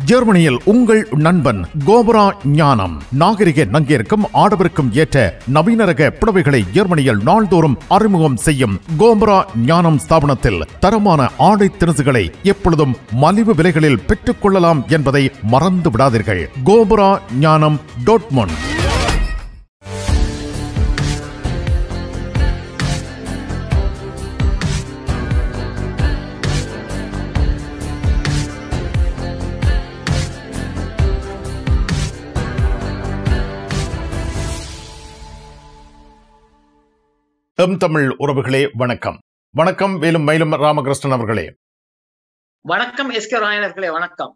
ஜெர்மனியில் உங்கள் நண்பன் கோபரா ஞானம் நாகரிக நங்கிற்கும் ஆடவருக்கும் ஏற்ற நவீன ரக புடவைகளை ஜெர்மனியில் நாள்தோறும் அறிமுகம் செய்யும் கோபரா ஞானம் ஸ்தாபனத்தில் தரமான ஆடை திணுசுகளை எப்பொழுதும் மலிவு விலைகளில் பெற்றுக் கொள்ளலாம் என்பதை மறந்து விடாதீர்கள் கோபரா ஞானம் டோட்மொன் எம் தமிழ் உறவுகளே வணக்கம் வணக்கம் வேலும் மயிலும் ராமகிருஷ்ணன் அவர்களே வணக்கம் எஸ் கே ராயனர்களே வணக்கம்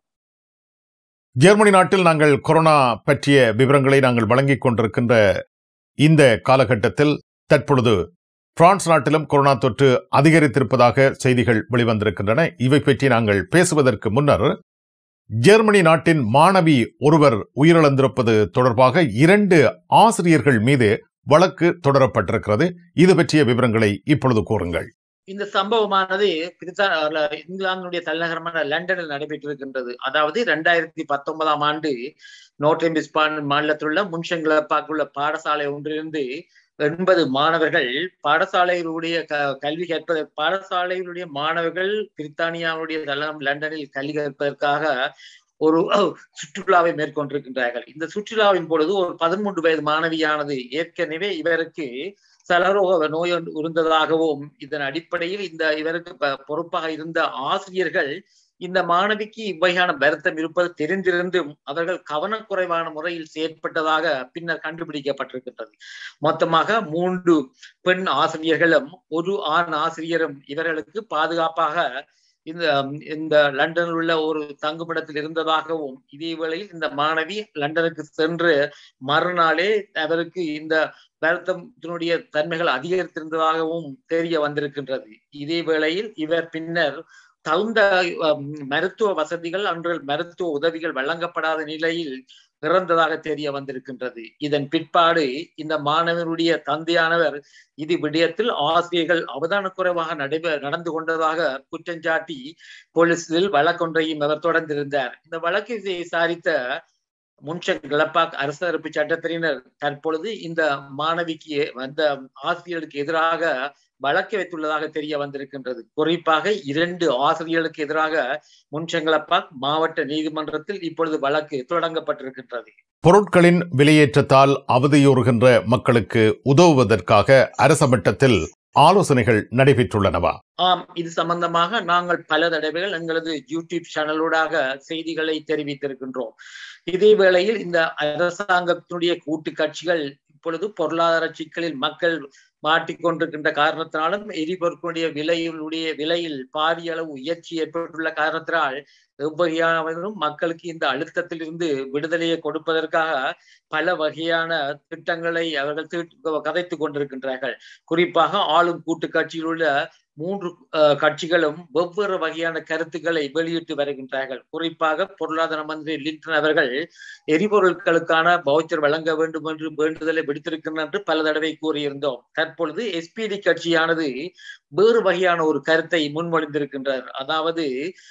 ஜெர்மனி நாட்டில் நாங்கள் கொரோனா பற்றிய விவரங்களை நாங்கள் வழங்கிக் கொண்டிருக்கின்ற இந்த காலகட்டத்தில் தற்பொழுது பிரான்ஸ் நாட்டிலும் கொரோனா தொற்று அதிகரித்திருப்பதாக செய்திகள் வெளிவந்திருக்கின்றன இவை பற்றி நாங்கள் பேசுவதற்கு முன்னர் ஜெர்மனி நாட்டின் மாணவி ஒருவர் உயிரிழந்திருப்பது தொடர்பாக இரண்டு ஆசிரியர்கள் மீது வழக்கு தொடரப்பட்டிருக்கிறது இது பற்றிய விவரங்களை இப்பொழுது கூறுங்கள் இந்த சம்பவமானது பிரித்தா இங்கிலாந்துடைய தலைநகரமான லண்டனில் நடைபெற்றிருக்கின்றது அதாவது இரண்டாயிரத்தி பத்தொன்பதாம் ஆண்டு நோட்டம் பிஸ்பான் மாநிலத்தில் உள்ள முன்ஷங்கிளப்பாக்கு உள்ள பாடசாலை ஒன்றிலிருந்து எண்பது மாணவர்கள் பாடசாலைகளுடைய க கல்வி கற்பது பாடசாலைகளுடைய மாணவர்கள் பிரித்தானியாவுடைய தளம் லண்டனில் கல்வி கற்பதற்காக ஒரு சுற்றுலாவை மேற்கொண்டிருக்கின்றார்கள் இந்த சுற்றுலாவின் பொழுது ஒரு பதிமூன்று வயது மாணவியானது ஏற்கனவே இவருக்கு சலரோக நோய் இருந்ததாகவும் இதன் அடிப்படையில் இந்த இவருக்கு பொறுப்பாக இருந்த ஆசிரியர்கள் இந்த மாணவிக்கு இவ்வகையான வருத்தம் இருப்பது தெரிந்திருந்தும் அவர்கள் கவனக்குறைவான முறையில் செயற்பட்டதாக பின்னர் கண்டுபிடிக்கப்பட்டிருக்கின்றது மொத்தமாக மூன்று பெண் ஆசிரியர்களும் ஒரு ஆண் ஆசிரியரும் இவர்களுக்கு பாதுகாப்பாக இந்த இந்த லண்டனில் உள்ள ஒரு தங்குமிடத்தில் இருந்ததாகவும் இதே வேளையில் இந்த மாணவி லண்டனுக்கு சென்று மறுநாளே அவருக்கு இந்த வருத்தத்தினுடைய தன்மைகள் அதிகரித்திருந்ததாகவும் தெரிய வந்திருக்கின்றது இதே வேளையில் இவர் பின்னர் தகுந்த மருத்துவ வசதிகள் அன்று மருத்துவ உதவிகள் வழங்கப்படாத நிலையில் இறந்ததாக தெரிய வந்திருக்கின்றது இதன் பிற்பாடு இந்த மாணவனுடைய தந்தையானவர் இது விடயத்தில் ஆசிரியர்கள் அவதான குறைவாக நடைபெற நடந்து கொண்டதாக குற்றஞ்சாட்டி போலீசில் வழக்கொன்றையும் அவர் தொடர்ந்திருந்தார் இந்த வழக்கை விசாரித்த முன்ஷன் கிளப்பாக் அரசரப்பு சட்டத்தினர் தற்பொழுது இந்த மாணவிக்கு அந்த ஆசிரியர்களுக்கு எதிராக வழக்கு வைத்துள்ளதாக தெரிய வந்திருக்கின்றது குறிப்பாக இரண்டு ஆசிரியர்களுக்கு எதிராக முன்செங்கலப்பாக் மாவட்ட நீதிமன்றத்தில் இப்பொழுது வழக்கு தொடங்கப்பட்டிருக்கின்றது பொருட்களின் விலையேற்றத்தால் அவதியுறுகின்ற மக்களுக்கு உதவுவதற்காக அரச மட்டத்தில் ஆலோசனைகள் நடைபெற்றுள்ளனவா ஆம் இது சம்பந்தமாக நாங்கள் பல தடவைகள் எங்களது யூடியூப் சேனலூடாக செய்திகளை தெரிவித்திருக்கின்றோம் இதே வேளையில் இந்த அரசாங்கத்தினுடைய கூட்டு கட்சிகள் இப்பொழுது பொருளாதார சிக்கலில் மக்கள் மாட்டிக்கொண்டிருக்கின்ற காரணத்தினாலும் எரிபொருட்களுடைய விலையினுடைய விலையில் பாரிய அளவு உயர்ச்சி ஏற்பட்டுள்ள காரணத்தினால் எவ்வகையானவரும் மக்களுக்கு இந்த அழுத்தத்தில் இருந்து விடுதலையை கொடுப்பதற்காக பல வகையான திட்டங்களை அவர்கள் கதைத்துக் கொண்டிருக்கின்றார்கள் குறிப்பாக ஆளும் கூட்டு கட்சியில் உள்ள மூன்று கட்சிகளும் வெவ்வேறு வகையான கருத்துக்களை வெளியிட்டு வருகின்றார்கள் குறிப்பாக பொருளாதார மந்திரி லிண்டன் அவர்கள் எரிபொருட்களுக்கான பவுச்சர் வழங்க வேண்டும் என்று வேண்டுதலை விடுத்திருக்கின்றனர் என்று பல தடவை கூறியிருந்தோம் தற்பொழுது எஸ்பிடி கட்சியானது வேறு வகையான ஒரு கருத்தை முன்மொழிந்திருக்கின்றார் அதாவது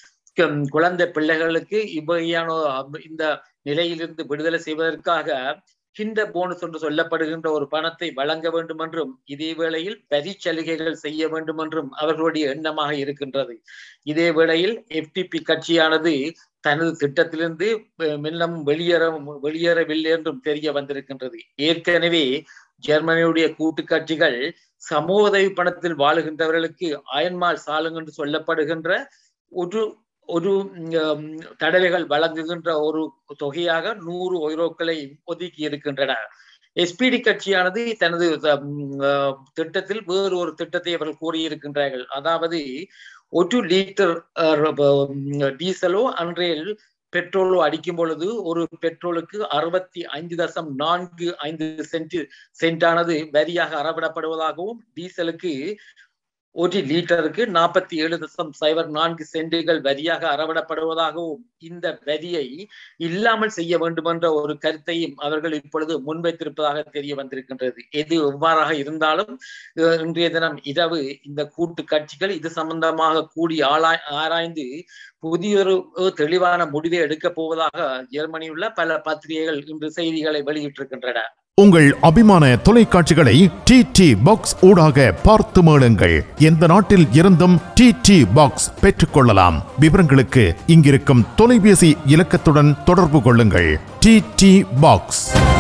குழந்தை பிள்ளைகளுக்கு இவ்வகையான இந்த நிலையிலிருந்து விடுதலை செய்வதற்காக கிண்ட போனஸ் என்று சொல்லப்படுகின்ற ஒரு பணத்தை வழங்க வேண்டும் என்றும் இதே வேளையில் வரி சலுகைகள் செய்ய வேண்டும் என்றும் அவர்களுடைய எண்ணமாக இருக்கின்றது இதே வேளையில் எஃப்டிபி கட்சியானது தனது திட்டத்திலிருந்து மின்னம் வெளியேற வெளியேறவில்லை என்றும் தெரிய வந்திருக்கின்றது ஏற்கனவே ஜெர்மனியுடைய கூட்டு கட்சிகள் சமூக உதவி பணத்தில் வாழுகின்றவர்களுக்கு அயன்மால் சாலுங்க என்று சொல்லப்படுகின்ற ஒரு ஒரு தடவைகள் வழங்குகின்ற ஒரு தொகையாக நூறு ஒய்ரோக்களை ஒதுக்கி இருக்கின்றன எஸ்பிடி கட்சியானது தனது திட்டத்தில் வேறு ஒரு திட்டத்தை அவர்கள் கூறியிருக்கின்றார்கள் அதாவது ஒரு லிட்டர் டீசலோ அன்றைய பெட்ரோலோ அடிக்கும் பொழுது ஒரு பெட்ரோலுக்கு அறுபத்தி ஐந்து தசம் நான்கு ஐந்து சென்ட் சென்டானது வரியாக அறவிடப்படுவதாகவும் டீசலுக்கு ஒரு லிட்டருக்கு நாற்பத்தி ஏழு தசம் சைபர் நான்கு சென்டுகள் வரியாக அறவிடப்படுவதாகவும் இந்த வரியை இல்லாமல் செய்ய வேண்டும் என்ற ஒரு கருத்தையும் அவர்கள் இப்பொழுது முன்வைத்திருப்பதாக தெரிய வந்திருக்கின்றது எது எவ்வாறாக இருந்தாலும் இன்றைய தினம் இரவு இந்த கூட்டு கட்சிகள் இது சம்பந்தமாக கூடி ஆளாய் ஆராய்ந்து புதியொரு தெளிவான முடிவை எடுக்கப் போவதாக ஜெர்மனியுள்ள பல பத்திரிகைகள் இன்று செய்திகளை வெளியிட்டிருக்கின்றன உங்கள் அபிமான தொலைக்காட்சிகளை டி டி பாக்ஸ் ஊடாக பார்த்து மேளுங்கள் எந்த நாட்டில் இருந்தும் டி டி பாக்ஸ் பெற்றுக்கொள்ளலாம் விவரங்களுக்கு இங்கிருக்கும் தொலைபேசி இலக்கத்துடன் தொடர்பு கொள்ளுங்கள் டி டி பாக்ஸ்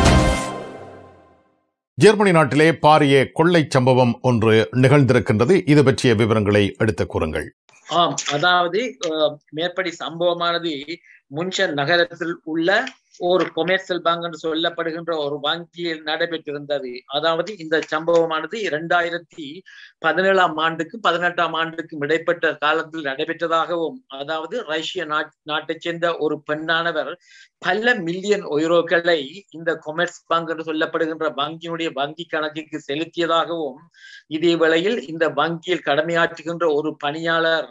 ஜெர்மனி நாட்டிலே பாரிய கொள்ளை சம்பவம் ஒன்று நிகழ்ந்திருக்கின்றது இது பற்றிய விவரங்களை எடுத்துக் கூறுங்கள் ஆம் அதாவது மேற்படி சம்பவமானது முன்ஷன் நகரத்தில் உள்ள ஒரு கொமர்சியல் பேங்க் என்று சொல்லப்படுகின்ற ஒரு வங்கியில் நடைபெற்றிருந்தது அதாவது இந்த சம்பவமானது இரண்டாயிரத்தி பதினேழாம் ஆண்டுக்கும் பதினெட்டாம் ஆண்டுக்கும் இடைப்பட்ட காலத்தில் நடைபெற்றதாகவும் அதாவது ரஷ்ய நாட்டைச் சேர்ந்த ஒரு பெண்ணானவர் பல மில்லியன் ஒய்ரோக்களை இந்த கொமர்ஸ் பேங்க் என்று சொல்லப்படுகின்ற வங்கியினுடைய வங்கி கணக்குக்கு செலுத்தியதாகவும் இதே வேளையில் இந்த வங்கியில் கடமையாற்றுகின்ற ஒரு பணியாளர்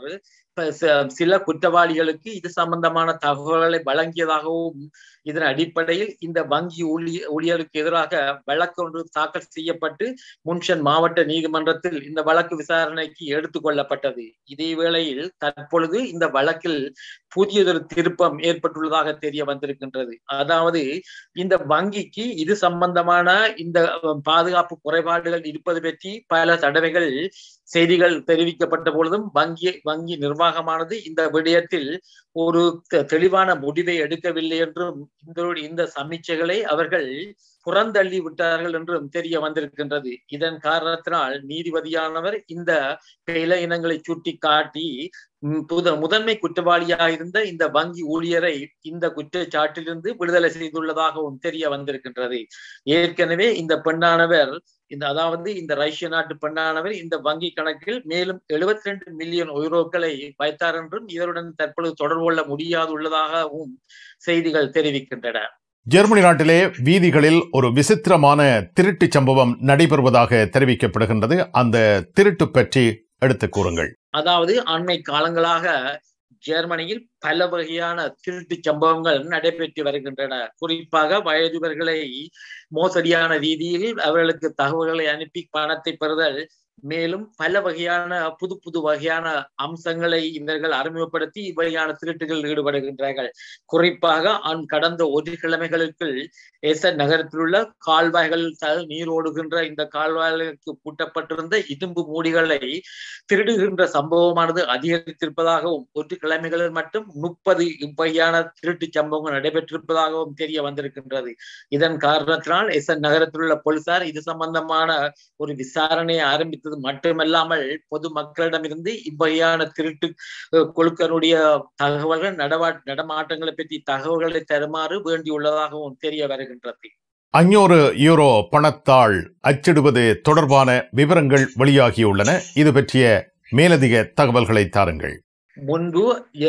சில குற்றவாளிகளுக்கு இது சம்பந்தமான தகவல்களை வழங்கியதாகவும் இதன் அடிப்படையில் இந்த வங்கி ஊழிய ஊழியருக்கு எதிராக வழக்கு ஒன்று தாக்கல் செய்யப்பட்டு முன்ஷன் மாவட்ட நீதிமன்றத்தில் இந்த வழக்கு விசாரணைக்கு எடுத்துக் கொள்ளப்பட்டது இதே வேளையில் தற்பொழுது இந்த வழக்கில் புதியதொரு திருப்பம் ஏற்பட்டுள்ளதாக தெரிய வந்திருக்கின்றது அதாவது இந்த வங்கிக்கு இது சம்பந்தமான இந்த பாதுகாப்பு குறைபாடுகள் இருப்பது பற்றி பல தடவைகள் செய்திகள் தெரிவிக்கப்பட்ட பொழுதும் வங்கி வங்கி நிர்வாகமானது இந்த விடயத்தில் ஒரு தெளிவான முடிவை எடுக்கவில்லை என்றும் இந்த இந்த சமீட்சைகளை அவர்கள் புறந்தள்ளி விட்டார்கள் என்றும் தெரிய வந்திருக்கின்றது இதன் காரணத்தினால் நீதிபதியானவர் இந்த பிழை இனங்களை சுட்டி காட்டி புத முதன்மை குற்றவாளியாக இருந்த இந்த வங்கி ஊழியரை இந்த குற்றச்சாட்டிலிருந்து விடுதலை செய்துள்ளதாகவும் தெரிய வந்திருக்கின்றது ஏற்கனவே இந்த பெண்ணானவர் இந்த அதாவது இந்த ரஷ்ய நாட்டு பெண்ணானவர் இந்த வங்கி கணக்கில் மேலும் எழுபத்தி ரெண்டு மில்லியன் ஒய்ரோக்களை வைத்தார் என்றும் இதனுடன் தற்பொழுது தொடர்பு கொள்ள முடியாதுள்ளதாகவும் செய்திகள் தெரிவிக்கின்றன ஜெர்மனி நாட்டிலே வீதிகளில் ஒரு விசித்திரமான திருட்டு சம்பவம் நடைபெறுவதாக தெரிவிக்கப்படுகின்றது அந்த திருட்டு பற்றி எடுத்து கூறுங்கள் அதாவது அண்மை காலங்களாக ஜெர்மனியில் பல வகையான திருட்டு சம்பவங்கள் நடைபெற்று வருகின்றன குறிப்பாக வயதுவர்களை மோசடியான ரீதியில் அவர்களுக்கு தகவல்களை அனுப்பி பணத்தை பெறுதல் மேலும் பல வகையான புது புது வகையான அம்சங்களை இவர்கள் அறிமுகப்படுத்தி இவ்வகையான திருட்டுகளில் ஈடுபடுகின்றார்கள் குறிப்பாக கடந்த ஒரு கிழமைகளுக்குள் எசன் நகரத்தில் உள்ள கால்வாய்கள் நீர் ஓடுகின்ற இந்த கால்வாய்களுக்கு பூட்டப்பட்டிருந்த இரும்பு மூடிகளை திருடுகின்ற சம்பவமானது அதிகரித்திருப்பதாகவும் ஒரு கிழமைகளில் மட்டும் முப்பது இவ்வகையான திருட்டு சம்பவங்கள் நடைபெற்றிருப்பதாகவும் தெரிய வந்திருக்கின்றது இதன் காரணத்தினால் எசன் நகரத்தில் உள்ள போலீசார் இது சம்பந்தமான ஒரு விசாரணையை ஆரம்பித்தது மட்டுமல்லாமல் பொது மக்களிடமிருந்து இவ்வகையான திருட்டு குழுக்களுடைய தகவல்கள் நடவா நடமாட்டங்களை பற்றி தகவல்களை தருமாறு வேண்டியுள்ளதாகவும் தெரிய வருகின்றது அஞ்சூறு யூரோ பணத்தாள் அச்சிடுவது தொடர்பான விவரங்கள் வெளியாகியுள்ளன இது பற்றிய மேலதிக தகவல்களை தாருங்கள் முன்பு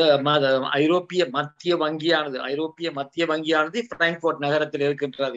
ஐரோப்பிய மத்திய வங்கியானது ஐரோப்பிய மத்திய வங்கியானது பிராங்க்போர்ட் நகரத்தில் இருக்கின்றது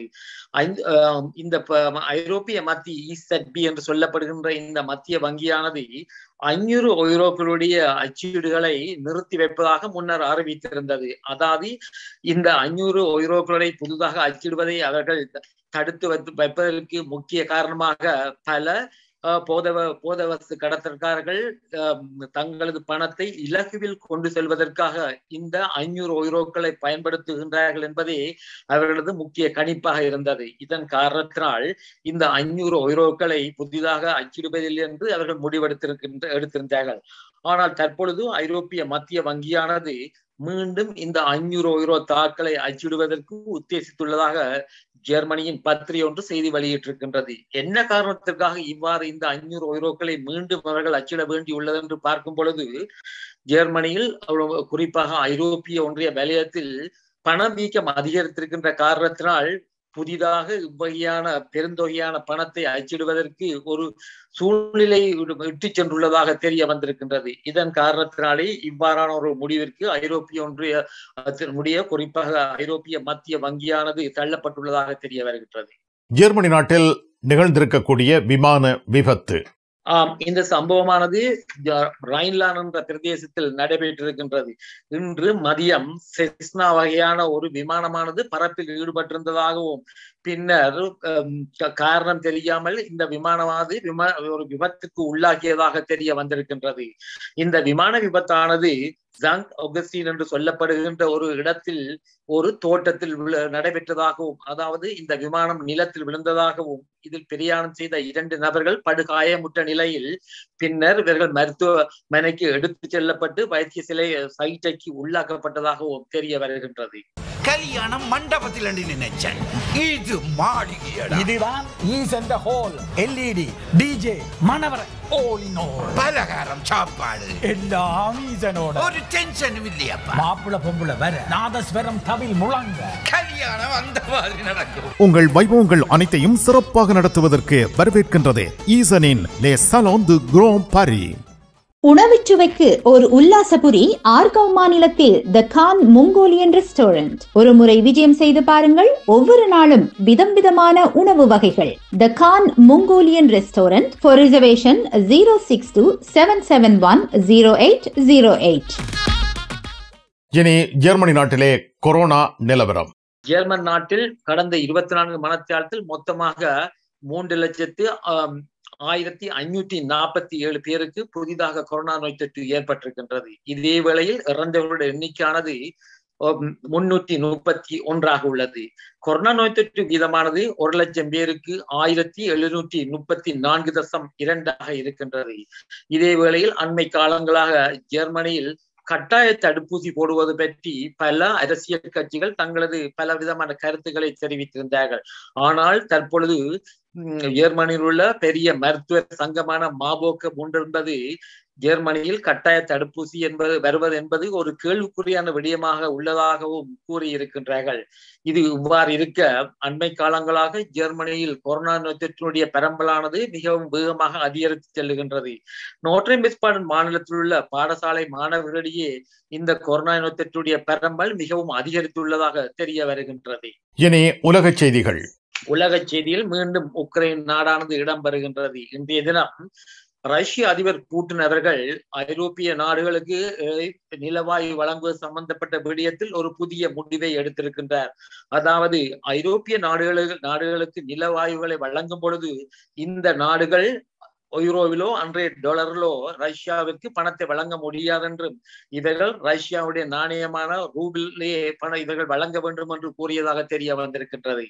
இந்த ஐரோப்பிய மத்திய இசட்பி என்று சொல்லப்படுகின்ற இந்த மத்திய வங்கியானது ஐநூறு ஒய்ரோக்களுடைய அச்சீடுகளை நிறுத்தி வைப்பதாக முன்னர் அறிவித்திருந்தது அதாவது இந்த ஐநூறு ஒய்ரோக்களை புதிதாக அச்சிடுவதை அவர்கள் தடுத்து வைப்பதற்கு முக்கிய காரணமாக பல போதவ போதவசு கடத்தற்காரர்கள் தங்களது பணத்தை இலகுவில் கொண்டு செல்வதற்காக இந்த ஐநூறு ஒய்ரோக்களை பயன்படுத்துகின்றார்கள் என்பதே அவர்களது முக்கிய கணிப்பாக இருந்தது இதன் காரணத்தினால் இந்த ஐநூறு ஒய்ரோக்களை புதிதாக அச்சிடுவதில்லை என்று அவர்கள் முடிவெடுத்திருக்கின்ற எடுத்திருந்தார்கள் ஆனால் தற்பொழுது ஐரோப்பிய மத்திய வங்கியானது மீண்டும் இந்த ஐநூறு ஒய்ரோ தாக்களை அச்சிடுவதற்கு உத்தேசித்துள்ளதாக ஜெர்மனியின் பத்திரிகை ஒன்று செய்தி வெளியிட்டிருக்கின்றது என்ன காரணத்திற்காக இவ்வாறு இந்த ஐநூறு ஒய்ரோக்களை மீண்டும் அவர்கள் அச்சிட வேண்டியுள்ளது என்று பார்க்கும் பொழுது ஜெர்மனியில் குறிப்பாக ஐரோப்பிய ஒன்றிய வலயத்தில் பணவீக்கம் அதிகரித்திருக்கின்ற காரணத்தினால் புதிதாக இவ்வகையான பெருந்தொகையான பணத்தை அச்சிடுவதற்கு ஒரு சூழ்நிலை இட்டு சென்றுள்ளதாக தெரிய வந்திருக்கின்றது இதன் காரணத்தினாலே இவ்வாறான ஒரு முடிவிற்கு ஐரோப்பிய ஒன்றிய முடிய குறிப்பாக ஐரோப்பிய மத்திய வங்கியானது தள்ளப்பட்டுள்ளதாக தெரிய வருகின்றது ஜெர்மனி நாட்டில் நிகழ்ந்திருக்கக்கூடிய விமான விபத்து ஆம் இந்த சம்பவமானது ரைன்லான் என்ற பிரதேசத்தில் நடைபெற்றிருக்கின்றது இன்று மதியம் செஸ்னா வகையான ஒரு விமானமானது பறப்பில் ஈடுபட்டிருந்ததாகவும் பின்னர் காரணம் தெரியாமல் இந்த விமானமானது விமா ஒரு விபத்துக்கு உள்ளாகியதாக தெரிய வந்திருக்கின்றது இந்த விமான விபத்தானது ஜங் ஒகஸ்டின் என்று சொல்லப்படுகின்ற ஒரு இடத்தில் ஒரு தோட்டத்தில் நடைபெற்றதாகவும் அதாவது இந்த விமானம் நிலத்தில் விழுந்ததாகவும் இதில் பிரயாணம் செய்த இரண்டு நபர்கள் படுகாயமுற்ற நிலையில் பின்னர் இவர்கள் மருத்துவமனைக்கு எடுத்து செல்லப்பட்டு வைத்திய சிலை சிகிச்சைக்கு உள்ளாக்கப்பட்டதாகவும் தெரிய வருகின்றது கல்யாணம் மண்டபத்தில் நினைச்சேன் இது மாளிகையடா இதுதான் ஈசென்ற ஹோல் எல்இடி டிஜே மணவர all in all பலகாரம் சாப்பாடு எல்லாம் ஈசனோட ஒரு டென்ஷனும் இல்லையப்பா மாப்பிள பொம்புல வர நாதஸ்வரம் தவில் முழங்க கல்யாணம் அந்த மாதிரி நடக்கும் உங்கள் வைபவங்கள் அனைத்தையும் சிறப்பாக நடத்துவதற்கு வரவேற்கின்றது ஈசனின் லே சலோன் து குரோம் பாரி உணவுச்சுவைக்கு ஒரு உல்லாசபுரி ஆர்கவ் மாநிலத்தில் த கான் மொங்கோலியன் ரெஸ்டாரண்ட் ஒரு முறை விஜயம் செய்து பாருங்கள் ஒவ்வொரு நாளும் விதம் விதமான உணவு வகைகள் the Khan Mongolian restaurant for reservation zero six two seven seven one zero eight zero eight இனி ஜெர்மனி நாட்டிலே கொரோனா நிலவரம் ஜெர்மன் நாட்டில் கடந்த இருபத்தி நான்கு மணத்தியாலத்தில் மொத்தமாக மூன்று லட்சத்து ஆயிரத்தி ஐநூற்றி நாற்பத்தி ஏழு பேருக்கு புதிதாக கொரோனா நோய் தொற்று ஏற்பட்டிருக்கின்றது இதே வேளையில் இறந்தவர்களுடைய எண்ணிக்கையானது முன்னூத்தி முப்பத்தி ஒன்றாக உள்ளது கொரோனா நோய் தொற்று வீதமானது ஒரு லட்சம் பேருக்கு ஆயிரத்தி எழுநூற்றி முப்பத்தி நான்கு தசம் இரண்டாக இருக்கின்றது இதே வேளையில் அண்மை காலங்களாக ஜெர்மனியில் கட்டாய தடுப்பூசி போடுவது பற்றி பல அரசியல் கட்சிகள் தங்களது பல விதமான கருத்துக்களை தெரிவித்திருந்தார்கள் ஆனால் தற்பொழுது ஜெர்மனியில் உள்ள பெரிய மருத்துவ சங்கமான மாபோக்க முன்னிருந்தது ஜெர்மனியில் கட்டாய தடுப்பூசி என்பது வருவது என்பது ஒரு கேள்விக்குறியான விடயமாக உள்ளதாகவும் கூறியிருக்கின்றார்கள் இது இவ்வாறு இருக்க அண்மை காலங்களாக ஜெர்மனியில் கொரோனா நோய் தொற்றினுடைய பரம்பலானது மிகவும் வேகமாக அதிகரித்து செல்லுகின்றது நோட்ரேம் வெஸ்பாடன் மாநிலத்தில் உள்ள பாடசாலை மாணவர்களிடையே இந்த கொரோனா நோய் தொற்றுடைய பரம்பல் மிகவும் அதிகரித்துள்ளதாக தெரிய வருகின்றது இனி உலக செய்திகள் உலக செய்தியில் மீண்டும் உக்ரைன் நாடானது இடம்பெறுகின்றது இன்றைய தினம் ரஷ்ய அதிபர் பூட்டின் அவர்கள் ஐரோப்பிய நாடுகளுக்கு நிலவாயு வழங்குவது சம்பந்தப்பட்ட விடயத்தில் ஒரு புதிய முடிவை எடுத்திருக்கின்றார் அதாவது ஐரோப்பிய நாடுகளுக்கு நாடுகளுக்கு நிலவாயுகளை வழங்கும் பொழுது இந்த நாடுகள் யூரோவிலோ அன்றைய டாலரிலோ ரஷ்யாவிற்கு பணத்தை வழங்க முடியாது என்றும் இவர்கள் ரஷ்யாவுடைய நாணயமான ரூபிலே பணம் இவர்கள் வழங்க வேண்டும் என்று கூறியதாக தெரிய வந்திருக்கின்றது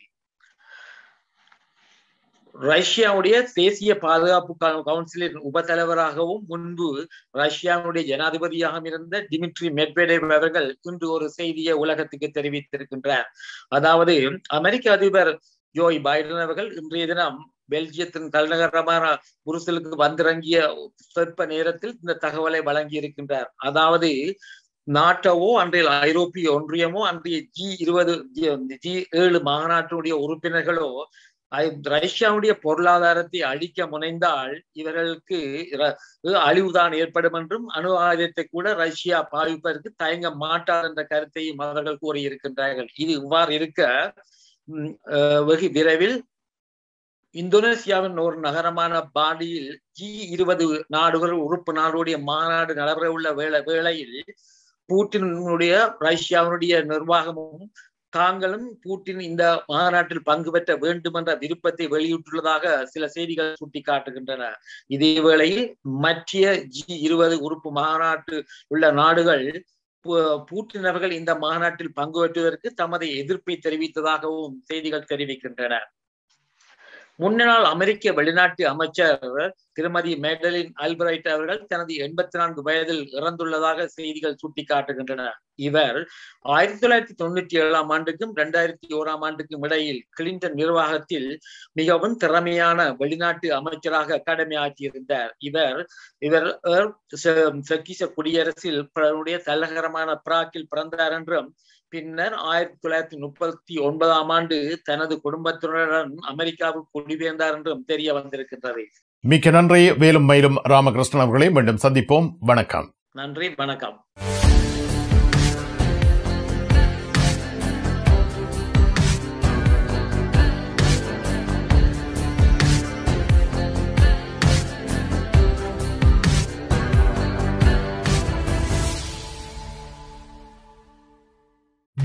ரஷ்யாவுடைய தேசிய பாதுகாப்பு கவுன்சிலின் உபத்தலைவராகவும் முன்பு ரஷ்யாவுடைய ஜனாதிபதியாக இருந்த டிமிட்ரி மெட்வெடேவ் அவர்கள் இன்று ஒரு செய்தியை உலகத்துக்கு தெரிவித்திருக்கின்றார் அதாவது அமெரிக்க அதிபர் ஜோய் பைடன் அவர்கள் இன்றைய தினம் பெல்ஜியத்தின் தலைநகரமான புருசலுக்கு வந்திறங்கிய சொற்ப நேரத்தில் இந்த தகவலை வழங்கி இருக்கின்றார் அதாவது நாட்டோவோ அன்றைய ஐரோப்பிய ஒன்றியமோ அன்றைய ஜி இருபது ஜி ஏழு மாநாட்டினுடைய உறுப்பினர்களோ ரஷ்யாவுடைய பொருளாதாரத்தை அழிக்க முனைந்தால் இவர்களுக்கு அழிவுதான் ஏற்படும் என்றும் அணு ஆயுதத்தை கூட ரஷ்யா பாவிப்பதற்கு தயங்க மாட்டார் என்ற கருத்தையும் அவர்கள் கூறியிருக்கின்றார்கள் இது இவ்வாறு இருக்க வெகு விரைவில் இந்தோனேசியாவின் ஒரு நகரமான பாடியில் ஜி இருபது நாடுகள் உறுப்பு நாடுடைய மாநாடு நடைபெற உள்ள வேளை வேளையில் பூட்டினுடைய ரஷ்யாவினுடைய நிர்வாகமும் தாங்களும் பூட்டின் இந்த மாநாட்டில் பங்கு பெற்ற வேண்டும் என்ற விருப்பத்தை வெளியிட்டுள்ளதாக சில செய்திகள் சுட்டிக்காட்டுகின்றன இதே வேளையில் மற்ற ஜி இருபது உறுப்பு மாநாட்டு உள்ள நாடுகள் பூட்டினர்கள் இந்த மாநாட்டில் பங்கு பெற்றுவதற்கு தமது எதிர்ப்பை தெரிவித்ததாகவும் செய்திகள் தெரிவிக்கின்றன முன்னாள் அமெரிக்க வெளிநாட்டு அமைச்சர் திருமதி மேடலின் அல்பரைட் அவர்கள் தனது எண்பத்தி நான்கு வயதில் இறந்துள்ளதாக செய்திகள் சுட்டிக்காட்டுகின்றன இவர் ஆயிரத்தி தொள்ளாயிரத்தி தொண்ணூற்றி ஏழாம் ஆண்டுக்கும் இரண்டாயிரத்தி ஓராம் ஆண்டுக்கும் இடையில் கிளின்டன் நிர்வாகத்தில் மிகவும் திறமையான வெளிநாட்டு அமைச்சராக கடமையாற்றியிருந்தார் இவர் இவர் செக்கிச குடியரசில் தலைநகரமான பிராக்கில் பிறந்தார் என்றும் பின்னர் ஆயிரத்தி தொள்ளாயிரத்தி முப்பத்தி ஒன்பதாம் ஆண்டு தனது குடும்பத்தினருடன் அமெரிக்காவுக்கு குடிபெயர்ந்தார் என்றும் தெரிய வந்திருக்கின்றது மிக்க நன்றி வேலும் மயிலும் ராமகிருஷ்ணன் அவர்களை மீண்டும் சந்திப்போம் வணக்கம் நன்றி வணக்கம்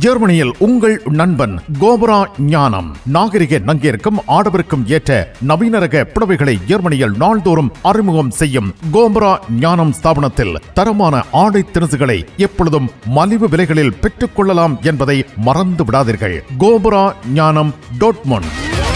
ஜெர்மனியில் உங்கள் நண்பன் கோபரா ஞானம் நாகரிக நங்கிற்கும் ஆடவருக்கும் ஏற்ற நவீன ரக புடவைகளை ஜெர்மனியில் நாள்தோறும் அறிமுகம் செய்யும் கோபரா ஞானம் ஸ்தாபனத்தில் தரமான ஆடை திணுசுகளை எப்பொழுதும் மலிவு விலைகளில் பெற்றுக் கொள்ளலாம் என்பதை மறந்து விடாதீர்கள் கோபரா ஞானம் டோட்மொன்